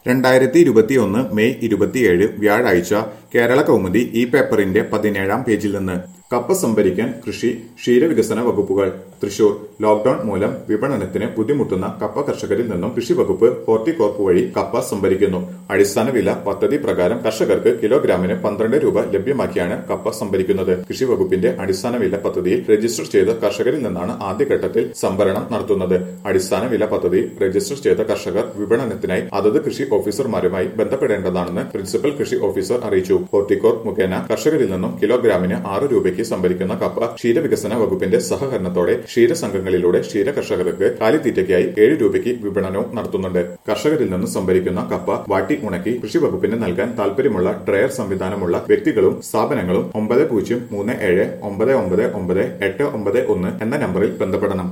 രണ്ടായിരത്തി ഇരുപത്തിയൊന്ന് മെയ് ഇരുപത്തിയേഴ് വ്യാഴാഴ്ച കേരള കൗമുദി ഈ പേപ്പറിന്റെ പതിനേഴാം പേജിൽ നിന്ന് കപ്പ സംഭരിക്കാൻ കൃഷി ക്ഷീരവികസന വകുപ്പുകൾ തൃശൂർ ലോക്ഡൌൺ മൂലം വിപണനത്തിന് ബുദ്ധിമുട്ടുന്ന കപ്പ കർഷകരിൽ നിന്നും കൃഷി വകുപ്പ് ഹോർട്ടികോർപ്പ് വഴി കപ്പ സംഭരിക്കുന്നു അടിസ്ഥാന വില പദ്ധതി പ്രകാരം കർഷകർക്ക് കിലോഗ്രാമിന് പന്ത്രണ്ട് രൂപ ലഭ്യമാക്കിയാണ് കപ്പ സംഭരിക്കുന്നത് കൃഷി വകുപ്പിന്റെ അടിസ്ഥാന വില പദ്ധതിയിൽ രജിസ്റ്റർ ചെയ്ത കർഷകരിൽ നിന്നാണ് ആദ്യഘട്ടത്തിൽ സംഭരണം നടത്തുന്നത് അടിസ്ഥാന വില പദ്ധതി രജിസ്റ്റർ ചെയ്ത കർഷകർ വിപണനത്തിനായി അതത് കൃഷി ഓഫീസർമാരുമായി ബന്ധപ്പെടേണ്ടതാണെന്ന് പ്രിൻസിപ്പൽ കൃഷി ഓഫീസർ അറിയിച്ചു ഹോർട്ടികോർപ്പ് മുഖേന കർഷകരിൽ നിന്നും കിലോഗ്രാമിന് ആറ് രൂപയ്ക്ക് സംഭരിക്കുന്ന കപ്പ ക്ഷീരവികസന വകുപ്പിന്റെ സഹകരണത്തോടെ ക്ഷീരസംഘങ്ങളിലൂടെ ക്ഷീര കർഷകർക്ക് കാലിത്തീറ്റയ്ക്കായി ഏഴ് രൂപയ്ക്ക് വിപണനവും നടത്തുന്നുണ്ട് കർഷകരിൽ നിന്ന് സംഭരിക്കുന്ന കപ്പ വാട്ടി ഉണക്കി കൃഷി വകുപ്പിന് നൽകാൻ താൽപര്യമുള്ള ഡ്രയർ സംവിധാനമുള്ള വ്യക്തികളും സ്ഥാപനങ്ങളും ഒമ്പത് പൂജ്യം മൂന്ന് ഏഴ് ഒമ്പത് ഒമ്പത് ഒമ്പത് എട്ട് ഒമ്പത് ഒന്ന് എന്ന നമ്പറിൽ ബന്ധപ്പെടണം